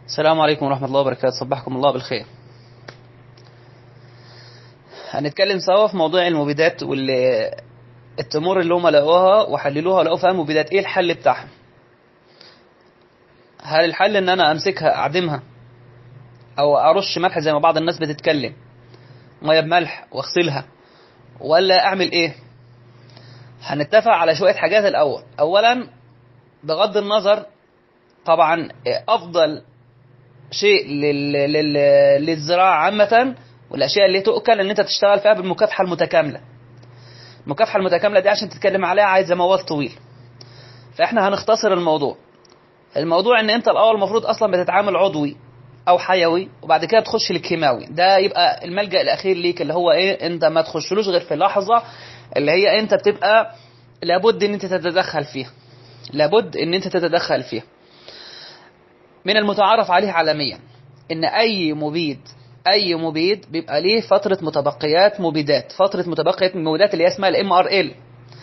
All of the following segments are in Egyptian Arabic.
السلام عليكم ورحمة الله وبركاته صبحكم الله بالخير هنتكلم سوا في موضوع المبيدات واللي التمور اللي هم لقوها وحللوها ولقوا فيها مبيدات ايه الحل بتاعها هل الحل ان انا امسكها اعدمها او ارش ملح زي ما بعض الناس بتتكلم ميه بملح واغسلها ولا اعمل ايه هنتفق على شوية حاجات الاول اولا بغض النظر طبعا افضل شيء لل... لل... للزراعة عامة والاشياء اللي تؤكل ان انت تشتغل فيها بالمكافحة المتكاملة المكافحة المتكاملة دي عشان تتكلم عليها عايزة موال طويل فاحنا هنختصر الموضوع الموضوع ان انت الاول المفروض اصلا بتتعامل عضوي او حيوي وبعد كده تخش للكيماوي ده يبقى الملجأ الاخير ليك اللي هو ايه انت ما تخشلوش غير في لحظة اللي هي انت بتبقى لابد ان انت تتدخل فيها لابد ان انت تتدخل فيها من المتعارف عليه عالميا ان اي مبيد اي مبيد بيبقى ليه فترة متبقيات مبيدات فترة متبقيات مبيدات اللي هي اسمها الام ار ال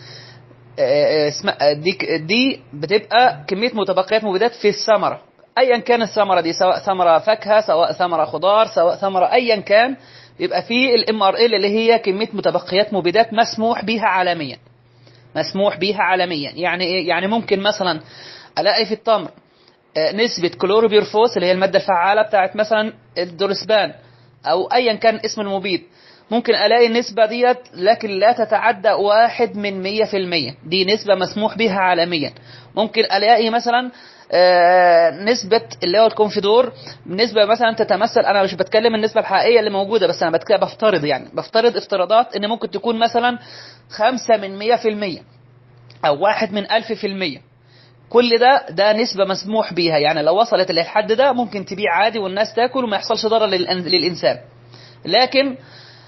دي دي بتبقى كمية متبقيات مبيدات في الثمرة ايا كان الثمرة دي سواء ثمرة فاكهة سواء ثمرة خضار سواء ثمرة ايا كان بيبقى في الام ار ال اللي هي كمية متبقيات مبيدات مسموح بيها عالميا مسموح بيها عالميا يعني ايه يعني ممكن مثلا الاقي في التمر نسبة كلوروبيرفوس اللي هي المادة الفعالة بتاعت مثلا الدورسبان او ايا كان اسم المبيد ممكن الاقي النسبة ديت لكن لا تتعدى واحد من مية في المية دي نسبة مسموح بها عالميا ممكن الاقي مثلا نسبة اللي هو الكونفيدور نسبة مثلا تتمثل انا مش بتكلم النسبة الحقيقية اللي موجودة بس انا بتكلم بفترض يعني بفترض افتراضات ان ممكن تكون مثلا خمسة من مية في المية او واحد من الف في المية كل ده ده نسبة مسموح بيها يعني لو وصلت للحد ده ممكن تبيع عادي والناس تاكل وما يحصلش ضرر للإنسان لكن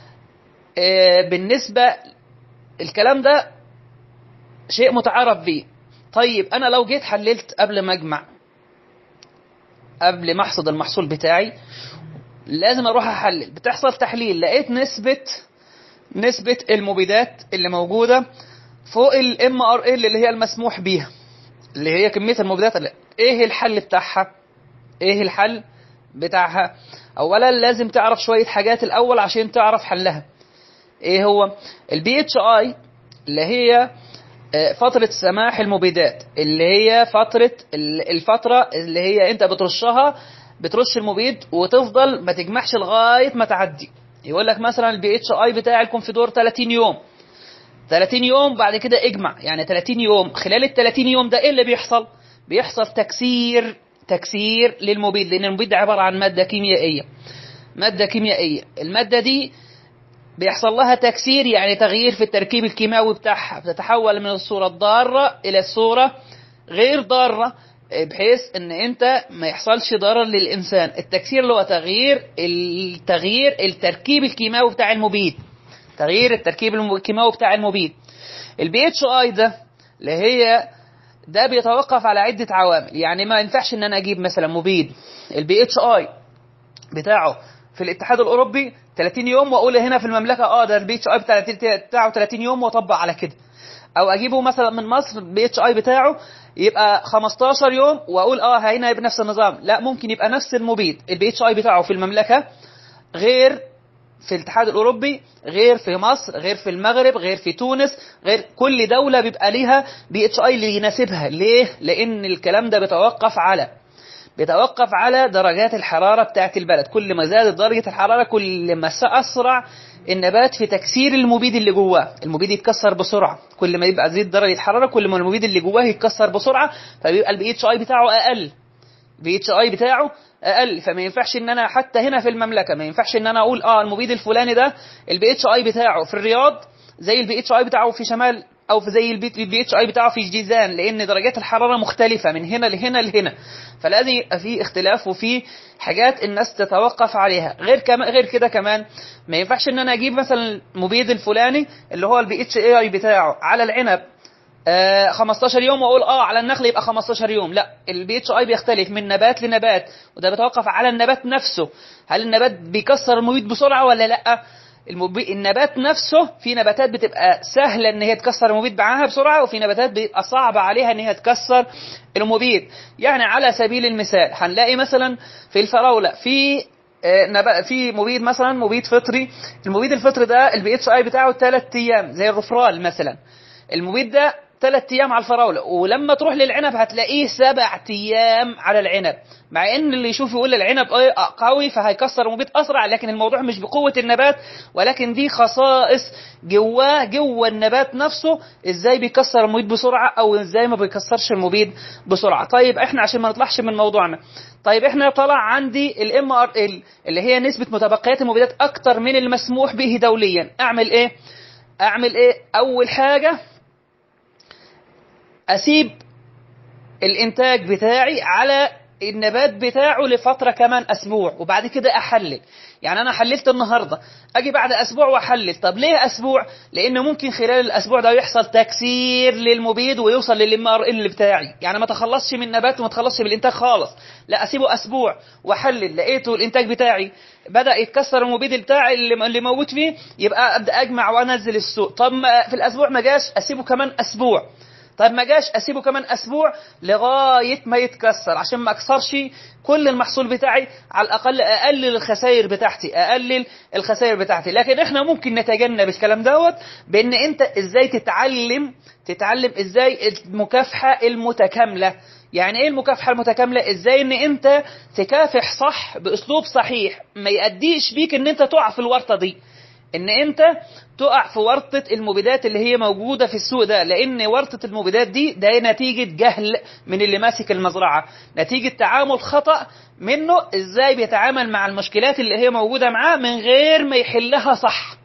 بالنسبة الكلام ده شيء متعارف به طيب أنا لو جيت حللت قبل ما أجمع قبل ما أحصد المحصول بتاعي لازم أروح أحلل بتحصل تحليل لقيت نسبة نسبة المبيدات اللي موجودة فوق الام ار ال اللي هي المسموح بيها اللي هي كمية المبيدات اللي ايه الحل بتاعها ايه الحل بتاعها اولا لازم تعرف شوية حاجات الاول عشان تعرف حلها ايه هو البي اتش اي اللي هي فترة سماح المبيدات اللي هي فترة الفترة اللي هي انت بترشها بترش المبيد وتفضل ما تجمعش لغاية ما تعدي يقول لك مثلا البي اتش اي بتاع الكونفيدور 30 يوم 30 يوم بعد كده اجمع يعني 30 يوم خلال ال 30 يوم ده ايه اللي بيحصل بيحصل تكسير تكسير للمبيد لان المبيد ده عبارة عن مادة كيميائية مادة كيميائية المادة دي بيحصل لها تكسير يعني تغيير في التركيب الكيماوي بتاعها بتتحول من الصورة الضارة الى الصورة غير ضارة بحيث ان انت ما يحصلش ضرر للانسان التكسير اللي هو تغيير التغيير التركيب الكيماوي بتاع المبيد تغيير التركيب الكيماوي بتاع المبيد البي اتش اي ده اللي هي ده بيتوقف على عدة عوامل يعني ما ينفعش ان انا اجيب مثلا مبيد البي اتش اي بتاعه في الاتحاد الاوروبي 30 يوم واقول هنا في المملكه اه ده البي اتش اي بتاعه 30 يوم واطبق على كده او اجيبه مثلا من مصر البي اتش اي بتاعه يبقى 15 يوم واقول اه هنا يبقى نفس النظام لا ممكن يبقى نفس المبيد البي اتش اي بتاعه في المملكه غير في الاتحاد الاوروبي غير في مصر غير في المغرب غير في تونس غير كل دولة بيبقى ليها بي اتش اي اللي يناسبها ليه لان الكلام ده بيتوقف على بيتوقف على درجات الحرارة بتاعت البلد كل ما زادت درجة الحرارة كل ما اسرع النبات في تكسير المبيد اللي جواه المبيد يتكسر بسرعة كل ما يبقى زيد درجة الحرارة كل ما المبيد اللي جواه يتكسر بسرعة فبيبقى البي اتش اي بتاعه اقل البي اتش اي بتاعه اقل فما ينفعش ان انا حتى هنا في المملكه ما ينفعش ان انا اقول اه المبيد الفلاني ده البي اتش اي بتاعه في الرياض زي البي اتش اي بتاعه في شمال او في زي البي اتش اي بتاعه في جيزان لان درجات الحراره مختلفه من هنا لهنا لهنا فلازم يبقى في اختلاف وفي حاجات الناس تتوقف عليها غير كما غير كده كمان ما ينفعش ان انا اجيب مثلا المبيد الفلاني اللي هو البي اتش اي بتاعه على العنب آه 15 يوم واقول اه على النخل يبقى 15 يوم لا البي اتش اي بيختلف من نبات لنبات وده بيتوقف على النبات نفسه هل النبات بيكسر المبيد بسرعه ولا لا المبي... النبات نفسه في نباتات بتبقى سهلة ان هي تكسر المبيد معاها بسرعة وفي نباتات بيبقى صعب عليها ان هي تكسر المبيد يعني على سبيل المثال هنلاقي مثلا في الفراولة في آه، نبا في مبيد مثلا مبيد فطري المبيد الفطري ده البي اتش اي بتاعه 3 ايام زي الرفرال مثلا المبيد ده ثلاث ايام على الفراوله ولما تروح للعنب هتلاقيه سبع ايام على العنب مع ان اللي يشوف يقول العنب آه قوي فهيكسر المبيد اسرع لكن الموضوع مش بقوه النبات ولكن دي خصائص جواه جوه النبات نفسه ازاي بيكسر المبيد بسرعه او ازاي ما بيكسرش المبيد بسرعه طيب احنا عشان ما نطلعش من موضوعنا طيب احنا طلع عندي الام ار ال اللي هي نسبه متبقيات المبيدات اكتر من المسموح به دوليا اعمل ايه اعمل ايه اول حاجه اسيب الانتاج بتاعي على النبات بتاعه لفترة كمان أسبوع وبعد كده أحلل يعني أنا حللت النهاردة أجي بعد أسبوع وأحلل طب ليه أسبوع؟ لأن ممكن خلال الأسبوع ده يحصل تكسير للمبيد ويوصل للام ار ال بتاعي يعني ما تخلصش من النبات وما تخلصش بالإنتاج خالص لا أسيبه أسبوع وأحلل لقيته الإنتاج بتاعي بدأ يتكسر المبيد بتاعي اللي اللي موجود فيه يبقى أبدأ أجمع وأنزل السوق طب في الأسبوع ما جاش أسيبه كمان أسبوع طيب ما جاش اسيبه كمان اسبوع لغايه ما يتكسر عشان ما اكسرش كل المحصول بتاعي على الاقل اقلل الخسائر بتاعتي اقلل الخسائر بتاعتي لكن احنا ممكن نتجنب الكلام دوت بان انت ازاي تتعلم تتعلم ازاي المكافحه المتكامله يعني ايه المكافحه المتكامله ازاي ان انت تكافح صح باسلوب صحيح ما يأديش بيك ان انت تقع في الورطه دي ان انت تقع في ورطة المبيدات اللي هي موجودة في السوق ده لان ورطة المبيدات دي ده نتيجة جهل من اللي ماسك المزرعة نتيجة تعامل خطأ منه ازاي بيتعامل مع المشكلات اللي هي موجودة معاه من غير ما يحلها صح